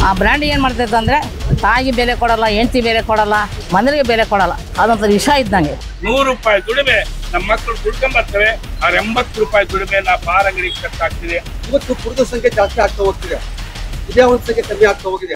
ಆ ಬ್ರ್ಯಾಂಡ್ ಏನು ಮಾಡ್ತೈತೆ ಅಂದರೆ ತಾಯಿಗೆ ಬೆಲೆ ಕೊಡಲ್ಲ ಹೆಂಡತಿ ಬೆಲೆ ಕೊಡಲ್ಲ ಮನೆಗೆ ಬೆಲೆ ಕೊಡಲ್ಲ ಅದೊಂಥರ ವಿಷ ಇದ್ದಂಗೆ ನೂರು ರೂಪಾಯಿ ದುಡಿಮೆ ನಮ್ಮ ಮಕ್ಕಳು ದುಡ್ಕೊಂಬರ್ತವೆ ಆ ಎಂಬತ್ತು ರೂಪಾಯಿ ದುಡಿಮೆ ನಾ ಬಾರ್ ಅಂಗಡಿಗೆ ಖರ್ಚಾಗ್ತಿದೆ ಇವತ್ತು ಕುಡಿದ ಸಂಖ್ಯೆ ಜಾಸ್ತಿ ಆಗ್ತಾ ಹೋಗ್ತಿದೆ ವಿದ್ಯಾವಂತ ಸಂಖ್ಯೆ ಕಮ್ಮಿ ಆಗ್ತಾ ಹೋಗಿದೆ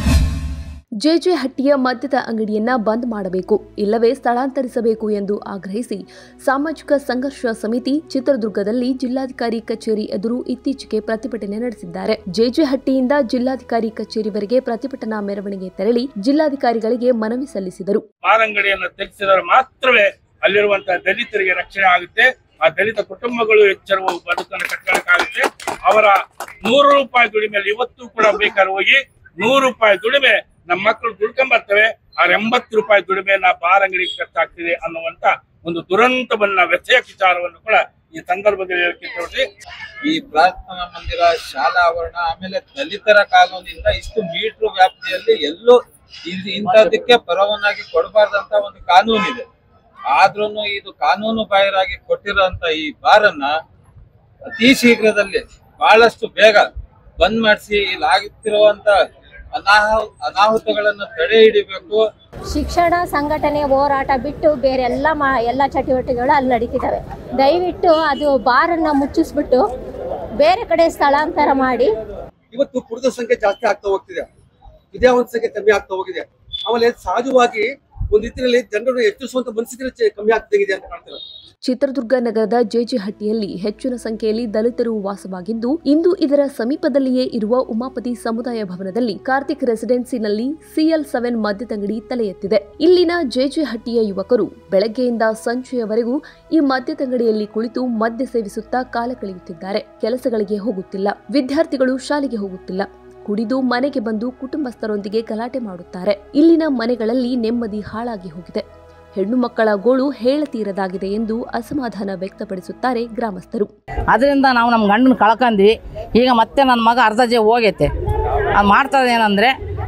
ಜೆಜೆ ಹಟ್ಟಿಯ ಮದ್ಯದ ಅಂಗಡಿಯನ್ನ ಬಂದ್ ಮಾಡಬೇಕು ಇಲ್ಲವೇ ಸ್ಥಳಾಂತರಿಸಬೇಕು ಎಂದು ಆಗ್ರಹಿಸಿ ಸಾಮಾಜಿಕ ಸಂಘರ್ಷ ಸಮಿತಿ ಚಿತ್ರದುರ್ಗದಲ್ಲಿ ಜಿಲ್ಲಾಧಿಕಾರಿ ಕಚೇರಿ ಎದುರು ಇತ್ತೀಚೆಗೆ ಪ್ರತಿಭಟನೆ ನಡೆಸಿದ್ದಾರೆ ಜೆಜೆ ಹಟ್ಟಿಯಿಂದ ಜಿಲ್ಲಾಧಿಕಾರಿ ಕಚೇರಿವರೆಗೆ ಪ್ರತಿಭಟನಾ ಮೆರವಣಿಗೆ ತೆರಳಿ ಜಿಲ್ಲಾಧಿಕಾರಿಗಳಿಗೆ ಮನವಿ ಸಲ್ಲಿಸಿದರು ಬಾರ್ ಅಂಗಡಿಯನ್ನು ತೆಗೆಸಿದರೆ ಮಾತ್ರವೇ ಅಲ್ಲಿರುವಂತಹ ದಲಿತರಿಗೆ ರಕ್ಷಣೆ ಆಗುತ್ತೆ ಆ ದಲಿತ ಕುಟುಂಬಗಳು ಎಚ್ಚರುವ ಬದುಕನ್ನು ಕಟ್ಕೊಳ್ಳಕ್ಕಾಗುತ್ತೆ ಅವರ ನೂರು ರೂಪಾಯಿ ದುಡಿಮೆಯಲ್ಲಿ ಇವತ್ತು ಕೂಡ ಬೇಕಾದ್ರೆ ಹೋಗಿ ನೂರು ರೂಪಾಯಿ ದುಡಿಮೆ ನಮ್ಮ ಮಕ್ಕಳು ದುಡ್ಕೊಂಬರ್ತವೆ ಆ ಎಂಬತ್ತು ರೂಪಾಯಿ ದುಡಿಮೆ ನಾ ಬಾರ್ ಅಂಗಡಿಗೆ ಖರ್ಚಾಗ್ತಿದೆ ಅನ್ನುವಂತ ಒಂದು ದುರಂತವನ್ನ ವ್ಯಥೆಯ ವಿಚಾರವನ್ನು ಕೂಡ ಈ ಸಂದರ್ಭದಲ್ಲಿ ಹೇಳಕ್ಕೆ ಇಷ್ಟಪಡ್ತೀನಿ. ಈ ಪ್ರಾರ್ಥನಾ ಮಂದಿರ ಶಾಲಾ ಆವರಣ ಆಮೇಲೆ ದಲಿತರ ಕಾನೂನಿಂದ ಇಷ್ಟು ಮೀಟರ್ ವ್ಯಾಪ್ತಿಯಲ್ಲಿ ಎಲ್ಲೂ ಇದ್- ಇಂಥದಕ್ಕೆ ಪರವಾನಗಿ ಕೊಡಬಾರ್ದಂತ ಒಂದು ಕಾನೂನಿದೆ ಆದ್ರೂ ಇದು ಕಾನೂನು ಬಾಹಿರಾಗಿ ಕೊಟ್ಟಿರೋಂತ ಈ ಬಾರನ್ನ ಅತಿ ಶೀಘ್ರದಲ್ಲಿ ಬಹಳಷ್ಟು ಬೇಗ ಬಂದ್ ಮಾಡಿಸಿ ಇಲ್ಲಿ ಆಗುತ್ತಿರುವಂತ ಅನಾಹ ಅನಾಹುತಗಳನ್ನು ತಡೆ ಹಿಡಿಬೇಕು ಶಿಕ್ಷಣ ಸಂಘಟನೆ ಹೋರಾಟ ಬಿಟ್ಟು ಬೇರೆ ಎಲ್ಲ ಮಾ ಎಲ್ಲ ಚಟುವಟಿಕೆಗಳು ಅಲ್ಲಿ ನಡೀತಿದ್ದಾವೆ ದಯವಿಟ್ಟು ಅದು ಬಾರನ್ನು ಮುಚ್ಚಿಸ್ಬಿಟ್ಟು ಬೇರೆ ಕಡೆ ಸ್ಥಳಾಂತರ ಮಾಡಿ ಇವತ್ತು ಕುಡಿದ ಸಂಖ್ಯೆ ಜಾಸ್ತಿ ಆಗ್ತಾ ಹೋಗ್ತಿದೆ ವಿದ್ಯಾವಂತ ಸಂಖ್ಯೆ ಕಮ್ಮಿ ಆಗ್ತಾ ಹೋಗಿದೆ ಆಮೇಲೆ ಸಹಜವಾಗಿ ಒಂದ್ ರೀತಿಯಲ್ಲಿ ಜನರನ್ನು ಎಚ್ಚರಿಸುವಂತ ಮನಸ್ಥಿತಿ ಕಮ್ಮಿ ಆಗ್ತಿದೆ ಅಂತ ಕಾಣ್ತಾರೆ ಚಿತ್ರದುರ್ಗ ನಗರದ ಜೆಜೆ ಹಟ್ಟಿಯಲ್ಲಿ ಹೆಚ್ಚಿನ ಸಂಖ್ಯೆಯಲ್ಲಿ ದಲಿತರು ವಾಸವಾಗಿದ್ದು ಇಂದು ಇದರ ಸಮೀಪದಲ್ಲಿಯೇ ಇರುವ ಉಮಾಪತಿ ಸಮುದಾಯ ಭವನದಲ್ಲಿ ಕಾರ್ತಿಕ್ ರೆಸಿಡೆನ್ಸಿನಲ್ಲಿ ಸಿಎಲ್ ಸೆವೆನ್ ಮದ್ಯದಂಗಡಿ ತಲೆ ಎತ್ತಿದೆ ಇಲ್ಲಿನ ಜೆಜೆ ಹಟ್ಟಿಯ ಯುವಕರು ಬೆಳಗ್ಗೆಯಿಂದ ಸಂಜೆಯವರೆಗೂ ಈ ಮದ್ಯದಂಗಡಿಯಲ್ಲಿ ಕುಳಿತು ಮದ್ಯ ಸೇವಿಸುತ್ತಾ ಕಾಲ ಕಳೆಯುತ್ತಿದ್ದಾರೆ ಕೆಲಸಗಳಿಗೆ ಹೋಗುತ್ತಿಲ್ಲ ವಿದ್ಯಾರ್ಥಿಗಳು ಶಾಲೆಗೆ ಹೋಗುತ್ತಿಲ್ಲ ಕುಡಿದು ಮನೆಗೆ ಬಂದು ಕುಟುಂಬಸ್ಥರೊಂದಿಗೆ ಗಲಾಟೆ ಮಾಡುತ್ತಾರೆ ಇಲ್ಲಿನ ಮನೆಗಳಲ್ಲಿ ನೆಮ್ಮದಿ ಹಾಳಾಗಿ ಹೋಗಿದೆ ಹೆಣ್ಣು ಮಕ್ಕಳ ಗೋಳು ಹೇಳತೀರದಾಗಿದೆ ಎಂದು ಅಸಮಾಧಾನ ವ್ಯಕ್ತಪಡಿಸುತ್ತಾರೆ ಗ್ರಾಮಸ್ಥರು ಅದರಿಂದ ನಾವು ನಮ್ಮ ಗಂಡನ ಕಳ್ಕೊಂಡ್ವಿ ಈಗ ಮತ್ತೆ ನನ್ನ ಮಗ ಅರ್ಧ ಜೀವ ಹೋಗೈತೆ ಅದು ಮಾಡ್ತದೆ ಏನಂದರೆ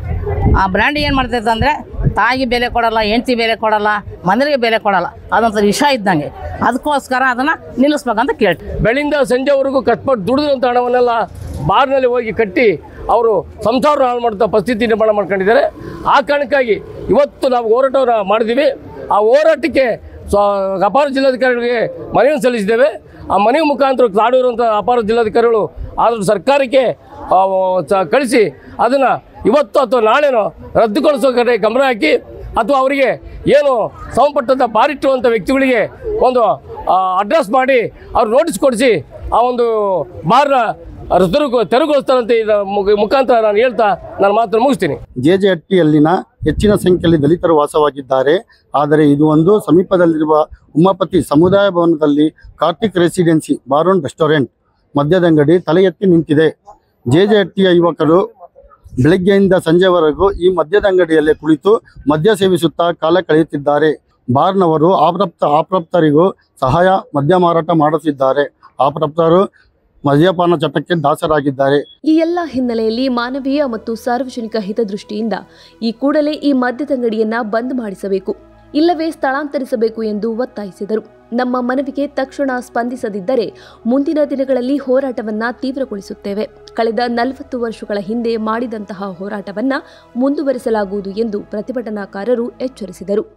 ಆ ಬ್ರ್ಯಾಂಡ್ ಏನು ಮಾಡ್ತೈತೆ ಅಂದರೆ ತಾಯಿಗೆ ಬೆಲೆ ಕೊಡಲ್ಲ ಹೆಂಡತಿ ಬೆಲೆ ಕೊಡಲ್ಲ ಮನೆಗೆ ಬೆಲೆ ಕೊಡಲ್ಲ ಅದೊಂಥರ ವಿಷ ಇದ್ದಂಗೆ ಅದಕ್ಕೋಸ್ಕರ ಅದನ್ನು ನಿಲ್ಲಿಸ್ಬೇಕಂತ ಕೇಳ್ತೀವಿ ಬೆಳಿಂದ ಸಂಜೆವರೆಗೂ ಕಷ್ಟಪಟ್ಟು ದುಡಿದಂಥ ಹಣವನ್ನೆಲ್ಲ ಬಾರ್ನಲ್ಲಿ ಹೋಗಿ ಕಟ್ಟಿ ಅವರು ಸಂಸಾರ ಹಾಳು ಮಾಡುವಂಥ ಪರಿಸ್ಥಿತಿ ನಿರ್ಮಾಣ ಮಾಡ್ಕೊಂಡಿದ್ದಾರೆ ಆ ಕಾರಣಕ್ಕಾಗಿ ಇವತ್ತು ನಾವು ಹೋರಾಟವನ್ನು ಮಾಡಿದ್ದೀವಿ ಆ ಹೋರಾಟಕ್ಕೆ ಸ್ವ ಅಪಾರ ಜಿಲ್ಲಾಧಿಕಾರಿಗಳಿಗೆ ಮನವಿಯನ್ನು ಸಲ್ಲಿಸಿದ್ದೇವೆ ಆ ಮನವಿ ಮುಖಾಂತರ ಕಾಡಿರುವಂಥ ಅಪಾರ ಜಿಲ್ಲಾಧಿಕಾರಿಗಳು ಆದರೂ ಸರ್ಕಾರಕ್ಕೆ ಆ, ಸ- ಕಳಿಸಿ ಅದನ್ನು ಇವತ್ತು ಅಥವಾ ನಾಳೆನೋ ರದ್ದುಗೊಳಿಸೋ ಕಡೆ ಗಮನ ಹಾಕಿ ಅಥವಾ ಅವರಿಗೆ ಏನು ಸಂಬಂಧಪಟ್ಟಂಥ ಬಾರಿಟ್ಟಿರುವಂಥ ವ್ಯಕ್ತಿಗಳಿಗೆ ಒಂದು ಅಡ್ರೆಸ್ ಮಾಡಿ ಅವ್ರು ನೋಟಿಸ್ ಕೊಡಿಸಿ ಆ ಒಂದು ಬಾರ್ನ ತೆರವು ತೆರವುಗೊಳಿಸ್ತಾರಂತ ಇದರ ಮುಖ- ಮುಖಾಂತರ ನಾನು ಹೇಳ್ತಾ ನಾನು ಮಾತನ್ನು ಮುಗಿಸ್ತೀನಿ ಜೆಜೆಹಟ್ಟಿಯಲ್ಲಿನ ಹೆಚ್ಚಿನ ಸಂಖ್ಯೆಯಲ್ಲಿ ದಲಿತರು ವಾಸವಾಗಿದ್ದಾರೆ ಆದರೆ ಇದು ಒಂದು ಸಮೀಪದಲ್ಲಿರುವ ಉಮಾಪತಿ ಸಮುದಾಯ ಭವನದಲ್ಲಿ ಕಾರ್ತಿಕ್ ರೆಸಿಡೆನ್ಸಿ ಬಾರೋನ್ ರೆಸ್ಟೋರೆಂಟ್ ಮದ್ಯದಂಗಡಿ ತಲೆ ಎತ್ತಿ ನಿಂತಿದೆ ಜೆಜೆಹಟ್ಟಿಯ ಯುವಕರು ಬೆಳಗ್ಗೆಯಿಂದ ಸಂಜೆವರೆಗೂ ಈ ಮದ್ಯದಂಗಡಿಯಲ್ಲೇ ಕುಳಿತು ಮದ್ಯ ಸೇವಿಸುತ್ತಾ ಕಾಲ ಕಳೆಯುತ್ತಿದ್ದಾರೆ ಬಾರ್ನವರು ಆಪ್ರಾಪ್ತ ಆಪ್ರಾಪ್ತರಿಗೂ ಸಹಾಯ ಮದ್ಯ ಮಾರಾಟ ಮಾಡುತ್ತಿದ್ದಾರೆ ಆಪ್ರಾಪ್ತರು ಮದ್ಯಪಾನ ಚಟಕ್ಕೆ ದಾಸರಾಗಿದ್ದಾರೆ ಈ ಎಲ್ಲ ಹಿನ್ನೆಲೆಯಲ್ಲಿ ಮಾನವೀಯ ಮತ್ತು ಸಾರ್ವಜನಿಕ ಹಿತದೃಷ್ಟಿಯಿಂದ ಈ ಕೂಡಲೇ ಈ ಮದ್ಯದಂಗಡಿಯನ್ನ ಬಂದ್ ಮಾಡಿಸಬೇಕು ಇಲ್ಲವೇ ಸ್ಥಳಾಂತರಿಸಬೇಕು ಎಂದು ಒತ್ತಾಯಿಸಿದರು ನಮ್ಮ ಮನವಿಗೆ ತಕ್ಷಣ ಸ್ಪಂದಿಸದಿದ್ದರೆ ಮುಂದಿನ ದಿನಗಳಲ್ಲಿ ಹೋರಾಟವನ್ನ ತೀವ್ರಗೊಳಿಸುತ್ತೇವೆ ಕಳೆದ ನಲವತ್ತು ವರ್ಷಗಳ ಹಿಂದೆ ಮಾಡಿದಂತಹ ಹೋರಾಟವನ್ನ ಮುಂದುವರಿಸಲಾಗುವುದು ಎಂದು ಪ್ರತಿಭಟನಾಕಾರರು ಎಚ್ಚರಿಸಿದರು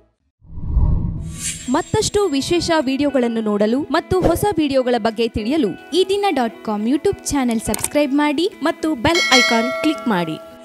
ಮತ್ತಷ್ಟು ವಿಶೇಷ ವಿಡಿಯೋಗಳನ್ನು ನೋಡಲು ಮತ್ತು ಹೊಸ ವಿಡಿಯೋಗಳ ಬಗ್ಗೆ ತಿಳಿಯಲು ಈ ದಿನ dot com YouTube channel subscribe ಮಾಡಿ ಮತ್ತು ಬೆಲ್ ಐಕಾನ್ ಕ್ಲಿಕ್ ಮಾಡಿ